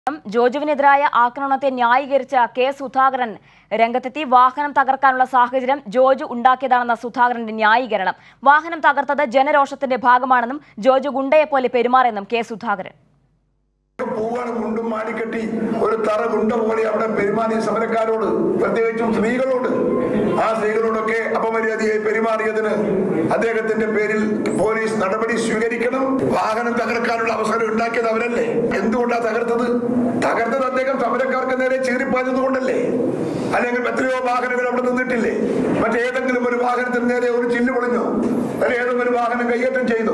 ജോജുവിനെതിരായ ആക്രമണത്തെ ന്യായീകരിച്ച കെ സുധാകരൻ രംഗത്തെത്തി വാഹനം തകർക്കാനുള്ള സാഹചര്യം ജോജു ഉണ്ടാക്കിയതാണെന്ന സുധാകരന്റെ ന്യായീകരണം വാഹനം തകർത്തത് ജനരോഷത്തിന്റെ ഭാഗമാണെന്നും ജോജു ഗുണ്ടയെപ്പോലെ പെരുമാറിയെന്നും കെ സുധാകരൻ പൂവാണ് മുണ്ടും മാടിക്കെട്ടി ഒരു തറ ഗുണ്ട പോലെ അവിടെ പെരുമാറിയ സമരക്കാരോട് പ്രത്യേകിച്ചും സ്ത്രീകളോട് ആ സ്ത്രീകളോടൊക്കെ അപമര്യാദയായി പെരുമാറിയതിന് അദ്ദേഹത്തിന്റെ പേരിൽ പോലീസ് നടപടി സ്വീകരിക്കണം വാഹനം തകർക്കാനുള്ള അവസരം ഉണ്ടാക്കിയത് അവരല്ലേ എന്തുകൊണ്ടാ തകർത്തത് തകർത്തത് അദ്ദേഹം സമരക്കാർക്ക് നേരെ ചീറിപ്പാഞ്ഞത് കൊണ്ടല്ലേ അല്ലെങ്കിൽ എത്രയോ വാഹനങ്ങൾ അവിടെ നിന്നിട്ടില്ലേ മറ്റേതെങ്കിലും ഒരു വാഹനത്തിന് നേരെ ഒരു ചില്ല് പൊളിഞ്ഞോ അല്ലെങ്കിൽ ഏതെങ്കിലും ഒരു വാഹനം കയ്യേറ്റം ചെയ്തോ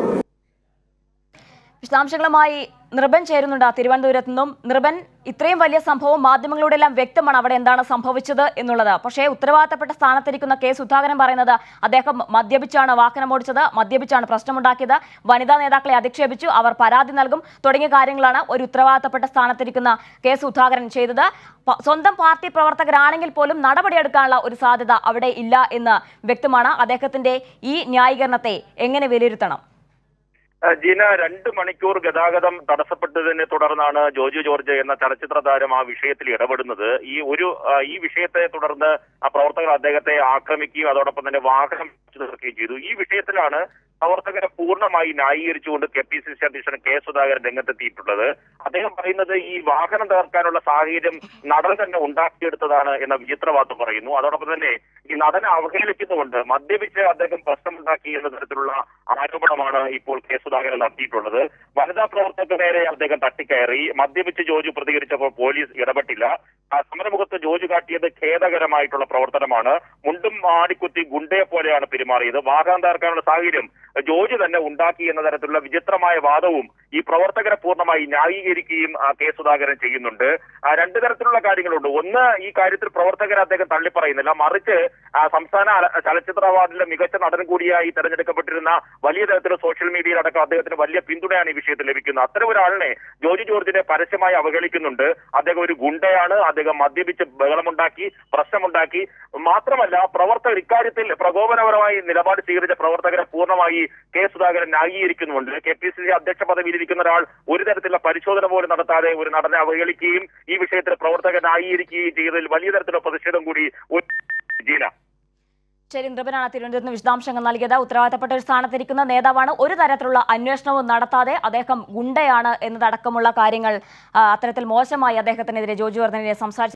വിശദാംശങ്ങളുമായി നൃപൻ ചേരുന്നുണ്ട് തിരുവനന്തപുരത്ത് നിന്നും നൃപൻ ഇത്രയും വലിയ സംഭവം മാധ്യമങ്ങളിലൂടെല്ലാം വ്യക്തമാണ് അവിടെ എന്താണ് സംഭവിച്ചത് എന്നുള്ളത് പക്ഷേ ഉത്തരവാദിത്തപ്പെട്ട സ്ഥാനത്തിരിക്കുന്ന കെ സുധാകരൻ പറയുന്നത് അദ്ദേഹം മദ്യപിച്ചാണ് വാഹനം ഓടിച്ചത് മദ്യപിച്ചാണ് പ്രശ്നമുണ്ടാക്കിയത് വനിതാ നേതാക്കളെ അധിക്ഷേപിച്ചു അവർ പരാതി നൽകും തുടങ്ങിയ കാര്യങ്ങളാണ് ഒരു ഉത്തരവാദിത്തപ്പെട്ട സ്ഥാനത്തിരിക്കുന്ന കെ സുധാകരൻ ചെയ്തത് പ- സ്വന്തം പാർട്ടി പ്രവർത്തകരാണെങ്കിൽ പോലും നടപടിയെടുക്കാനുള്ള ഒരു സാധ്യത അവിടെ ഇല്ല എന്ന് വ്യക്തമാണ് അദ്ദേഹത്തിന്റെ ഈ ന്യായീകരണത്തെ എങ്ങനെ വിലയിരുത്തണം ആ, ജീന രണ്ട് മണിക്കൂർ ഗതാഗതം തടസ്സപ്പെട്ടതിനെ തുടർന്നാണ് ജോജു ജോർജ് എന്ന ചലച്ചിത്ര താരം ആ വിഷയത്തിൽ ഇടപെടുന്നത് ഈ ഒരു ആ, ഈ വിഷയത്തെ തുടർന്ന് ആ പ്രവർത്തകർ അദ്ദേഹത്തെ ആക്രമിക്കുകയും അതോടൊപ്പം തന്നെ വാഹനം പിടിച്ചു നിർത്തുകയും ചെയ്തു ഈ വിഷയത്തിലാണ് പ്രവർത്തകരെ പൂർണ്ണമായി ന്യായീകരിച്ചുകൊണ്ട് കെ പി സി സി അധ്യക്ഷൻ കെ സുധാകരൻ രംഗത്തെത്തിയിട്ടുള്ളത് അദ്ദേഹം പറയുന്നത് ഈ വാഹനം തകർക്കാനുള്ള സാഹചര്യം നടൻ തന്നെ ഉണ്ടാക്കിയെടുത്തതാണ് എന്ന വിചിത്രവാദം പറയുന്നു അതോടൊപ്പം തന്നെ ഈ നടനെ അവഹേളിക്കുന്നുകൊണ്ട് മദ്യപിച്ച് അദ്ദേഹം പ്രശ്നമുണ്ടാക്കി എന്ന തരത്തിലുള്ള ആരോപണമാണ് ഇപ്പോൾ കെ സുധാകരൻ നടത്തിയിട്ടുള്ളത് വനിതാ പ്രവർത്തകർക്ക് നേരെ അദ്ദേഹം തട്ടിക്കയറി മദ്യപിച്ച് ജോജു പ്രതികരിച്ചപ്പോൾ പോലീസ് ഇടപെട്ടില്ല ആ സമരമുഖത്ത് ജോജു കാട്ടിയത് ഖേദകരമായിട്ടുള്ള പ്രവർത്തനമാണ് മുണ്ടും ആടിക്കുത്തി ഗുണ്ടയെ പോലെയാണ് പെരുമാറിയത് വാഹനം തകർക്കാനുള്ള സാഹചര്യം ജോജു തന്നെ ഉണ്ടാക്കി എന്ന തരത്തിലുള്ള വിചിത്രമായ വാദവും ഈ പ്രവർത്തകരെ പൂർണ്ണമായി ന്യായീകരിക്കുകയും ആ, കെ സുധാകരൻ ചെയ്യുന്നുണ്ട് ആ, രണ്ട് തരത്തിലുള്ള കാര്യങ്ങളുണ്ട് ഒന്ന് ഈ കാര്യത്തിൽ പ്രവർത്തകരെ അദ്ദേഹം തള്ളിപ്പറയുന്നില്ല മറിച്ച് ആ, സംസ്ഥാന അല- ചലച്ചിത്ര അവാർഡിലെ മികച്ച നടൻ കൂടിയായി തെരഞ്ഞെടുക്കപ്പെട്ടിരുന്ന വലിയ തരത്തിലുള്ള സോഷ്യൽ മീഡിയയിലടക്കം അദ്ദേഹത്തിന് വലിയ പിന്തുണയാണ് ഈ വിഷയത്തിൽ ലഭിക്കുന്നത് അത്തരം ഒരാളിനെ ജോജി ജോർജിനെ പരസ്യമായി അവഹേളിക്കുന്നുണ്ട് അദ്ദേഹം ഒരു ഗുണ്ടയാണ് അദ്ദേഹം മദ്യപിച്ച് ബഹളമുണ്ടാക്കി പ്രശ്നമുണ്ടാക്കി മാത്രമല്ല പ്രവർത്തകർ ഇക്കാര്യത്തിൽ പ്രകോപനപരമായി നിലപാട് സ്വീകരിച്ച പ്രവർത്തകരെ പൂർണ്ണമായി കെ സുധാകരൻ ന്യായീകരിക്കുന്നുണ്ട് കെ പി സി സി അധ്യക്ഷ പദവിയിലിരിക്കുന്ന ഒരാൾ ഒരു തരത്തിലുള്ള പരിശോധന പോലും നടത്താതെ ഒരു നടനെ അവഹേളിക്കുകയും ഈ വിഷയത്തിൽ പ്രവർത്തകർ ന്യായീകരിക്കുകയും ചെയ്തതിൽ വലിയ തരത്തിലുള്ള പ്രതിഷേധം കൂടി ഒരു- ജീന ശരി നൃപനാണ് തിരുവനന്തപുരത്ത് നിന്ന് വിശദാംശങ്ങൾ നൽകിയത് ഉത്തരവാദിത്തപ്പെട്ട ഒരു സ്ഥാനത്തിരിക്കുന്ന നേതാവാണ് ഒരു തരത്തിലുള്ള അന്വേഷണവും നടത്താതെ അദ്ദേഹം ഗുണ്ടയാണ് എന്നതടക്കമുള്ള കാര്യങ്ങൾ ആ, അത്തരത്തിൽ മോശമായി അദ്ദേഹത്തിനെതിരെ ജോജു വർദ്ധനെതിരെ സംസാരിച്ചു